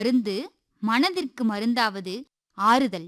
மருந்து மனதிற்கு மருந்தாவது ஆறுதல்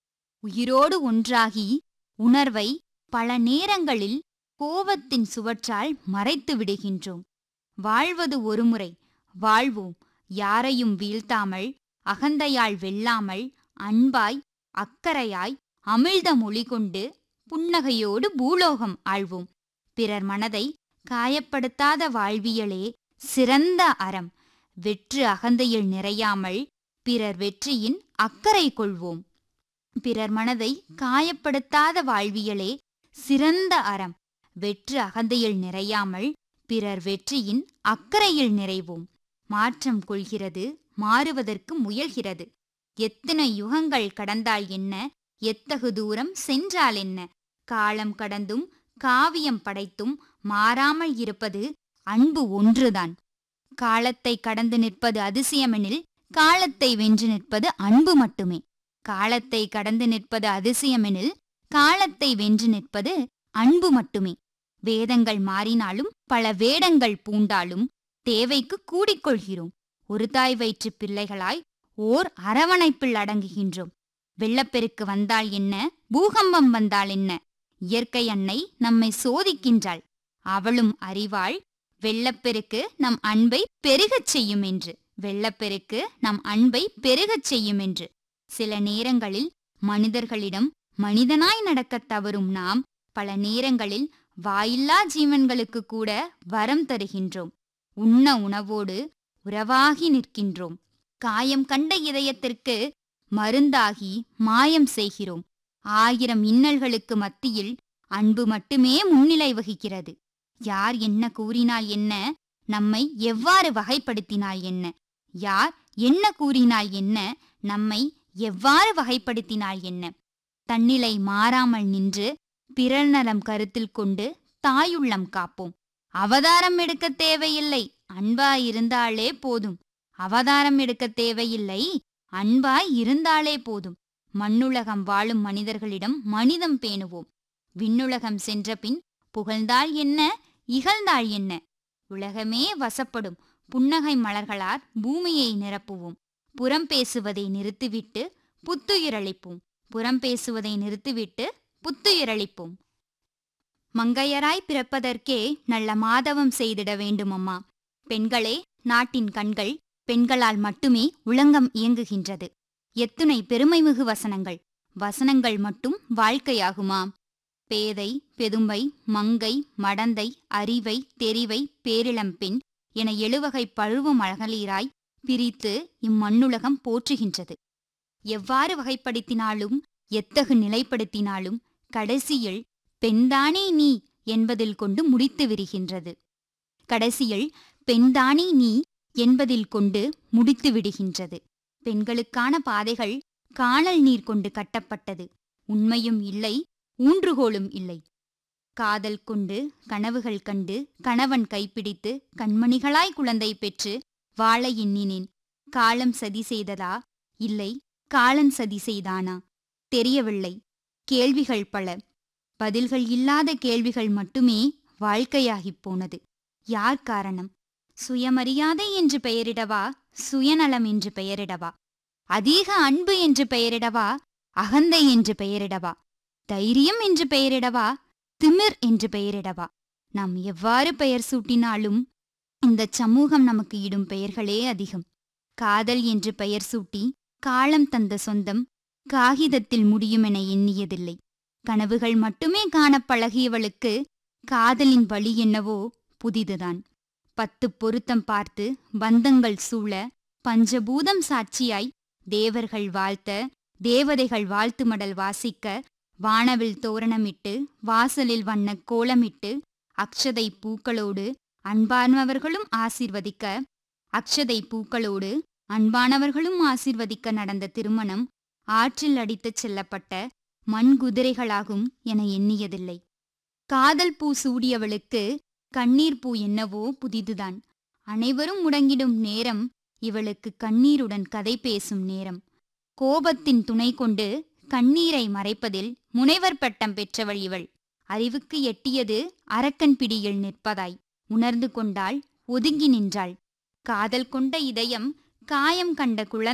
உயிரோடு ஒன்றாகி உணர்வை பல நேரங்களில் கோபத்தின் சுவற்றால் மறைத்து விடுகின்றோம் வாழ்வது ஒருமுறை வாழ்வோம் யாரையும் வீழ்த்தாமல் அகந்தையால் வெல்லாமல் அன்பாய் அக்கறையாய் அமிழ்த மொழி கொண்டு புன்னகையோடு பூலோகம் ஆழ்வோம் பிறர் மனதை காயப்படுத்தாத வாழ்வியலே சிறந்த அறம் வெற்று அகந்தையில் நிறையாமல் பிறர் வெற்றியின் அக்கறை கொள்வோம் பிறர் மனதை காயப்படுத்தாத வாழ்வியலே சிறந்த அறம் வெற்று அகந்தையில் நிறையாமல் பிறர் வெற்றியின் அக்கறையில் நிறைவோம் மாற்றம் கொள்கிறது மாறுவதற்கு முயல்கிறது எத்தனை யுகங்கள் கடந்தால் என்ன எத்தகு தூரம் சென்றால் என்ன காலம் கடந்தும் காவியம் படைத்தும் மாறாமல் இருப்பது அன்பு ஒன்றுதான் காலத்தை கடந்து நிற்பது அதிசயமெனில் காலத்தை வென்று நிற்பது அன்பு மட்டுமே காலத்தை கடந்து நிற்பது அதிசயமெனில் காலத்தை வென்று நிற்பது அன்பு மட்டுமே வேதங்கள் மாறினாலும் பல வேடங்கள் பூண்டாலும் தேவைக்கு கூடிக்கொள்கிறோம் ஒரு தாய் வயிற்று பிள்ளைகளாய் ஓர் அரவணைப்பில் அடங்குகின்றோம் வெள்ளப்பெருக்கு வந்தால் என்ன பூகம்பம் வந்தால் என்ன இயற்கை அன்னை நம்மை சோதிக்கின்றாள் அவளும் அறிவாள் வெள்ளப்பெருக்கு நம் அன்பை பெருகச் செய்யும் என்று வெள்ளப்பெருக்கு நம் அன்பை பெருகச் செய்யும் என்று சில நேரங்களில் மனிதர்களிடம் மனிதனாய் நடக்கத் தவறும் நாம் பல நேரங்களில் வாயில்லா ஜீவன்களுக்கு கூட வரம் தருகின்றோம் உண்ண உணவோடு உறவாகி நிற்கின்றோம் காயம் கண்ட இதயத்திற்கு மருந்தாகி மாயம் செய்கிறோம் ஆயிரம் இன்னல்களுக்கு மத்தியில் அன்பு மட்டுமே முன்னிலை வகிக்கிறது யார் என்ன கூறினால் என்ன நம்மை எவ்வாறு வகைப்படுத்தினால் என்ன யார் என்ன கூறினால் என்ன நம்மை எவ்வாறு வகைப்படுத்தினால் என்ன தன்னிலை மாறாமல் நின்று பிறர் நலம் கருத்தில் கொண்டு தாயுள்ளம் காப்போம் அவதாரம் எடுக்க தேவையில்லை அன்பாய் இருந்தாலே போதும் அவதாரம் எடுக்க தேவையில்லை அன்பாய் இருந்தாலே போதும் மண்ணுலகம் வாழும் மனிதர்களிடம் மனிதம் பேணுவோம் விண்ணுலகம் சென்ற பின் புகழ்ந்தால் என்ன இகழ்ந்தால் என்ன உலகமே வசப்படும் புன்னகை மலர்களால் பூமியை நிரப்புவோம் புறம் பேசுவதை நிறுத்திவிட்டு புத்துயிரளிப்போம் புறம் பேசுவதை நிறுத்திவிட்டு புத்துயிரளிப்போம் மங்கையராய் பிறப்பதற்கே நல்ல மாதவம் செய்திட வேண்டுமம்மா பெண்களே நாட்டின் கண்கள் பெண்களால் மட்டுமே உலகம் இயங்குகின்றது எத்துணை பெருமைமிகு வசனங்கள் வசனங்கள் மட்டும் வாழ்க்கையாகுமாம் பேதை பெதும்பை மங்கை மடந்தை அறிவை தெரிவை பேரிளம்பெண் என எழுவகை பழுவ மழகளீராய் பிரித்து இம்மண்ணுலகம் போற்றுகின்றது எவ்வாறு வகைப்படுத்தினாலும் எத்தகு நிலைப்படுத்தினாலும் கடைசியில் பெண்தானே நீ என்பதில் கொண்டு முடித்து விடுகின்றது கடைசியில் பெண்தானே நீ என்பதில் கொண்டு முடித்து விடுகின்றது பெண்களுக்கான பாதைகள் காணல் நீர் கொண்டு கட்டப்பட்டது உண்மையும் இல்லை ஊன்றுகோலும் இல்லை காதல் கொண்டு கனவுகள் கண்டு கணவன் கைப்பிடித்து கண்மணிகளாய் குழந்தை பெற்று வாழ எண்ணினேன் காலம் சதி செய்ததா இல்லை காலன் சதி செய்தானா தெரியவில்லை கேள்விகள் பல பதில்கள் இல்லாத கேள்விகள் மட்டுமே வாழ்க்கையாகிப் போனது யார் காரணம் சுயமரியாதை என்று பெயரிடவா சுயநலம் என்று பெயரிடவா அதிக அன்பு என்று பெயரிடவா அகந்தை என்று பெயரிடவா தைரியம் என்று பெயரிடவா திமிர் என்று பெயரிடவா நாம் எவ்வாறு பெயர் சூட்டினாலும் இந்த சமூகம் நமக்கு இடும் பெயர்களே அதிகம் காதல் என்று பெயர் சூட்டி காலம் தந்த சொந்தம் காகிதத்தில் முடியுமென எண்ணியதில்லை கனவுகள் மட்டுமே காணப் பழகியவளுக்கு காதலின் வழி என்னவோ புதிதுதான் பத்து பொருத்தம் பார்த்து பந்தங்கள் சூழ பஞ்சபூதம் சாட்சியாய் தேவர்கள் வாழ்த்த தேவதைகள் வாழ்த்து மடல் வாசிக்க வானவில் தோரணமிட்டு வாசலில் வண்ண கோலமிட்டு அக்ஷதை பூக்களோடு அன்பானவர்களும் ஆசிர்வதிக்க அக்ஷதை பூக்களோடு அன்பானவர்களும் ஆசிர்வதிக்க நடந்த திருமணம் ஆற்றில் அடித்துச் செல்லப்பட்ட மண் குதிரைகளாகும் என எண்ணியதில்லை காதல் பூ சூடியவளுக்கு கண்ணீர் பூ என்னவோ புதிதுதான் அனைவரும் முடங்கிடும் நேரம் இவளுக்கு கண்ணீருடன் கதை பேசும் நேரம் கோபத்தின் துணை கொண்டு கண்ணீரை மறைப்பதில் முனைவர் பட்டம் பெற்றவள் இவள் அறிவுக்கு எட்டியது அரக்கன் பிடியில் நிற்பதாய் உணர்ந்து கொண்டாள் ஒதுங்கி நின்றாள் காதல் கொண்ட இதயம் காயம் கண்ட குழந்தை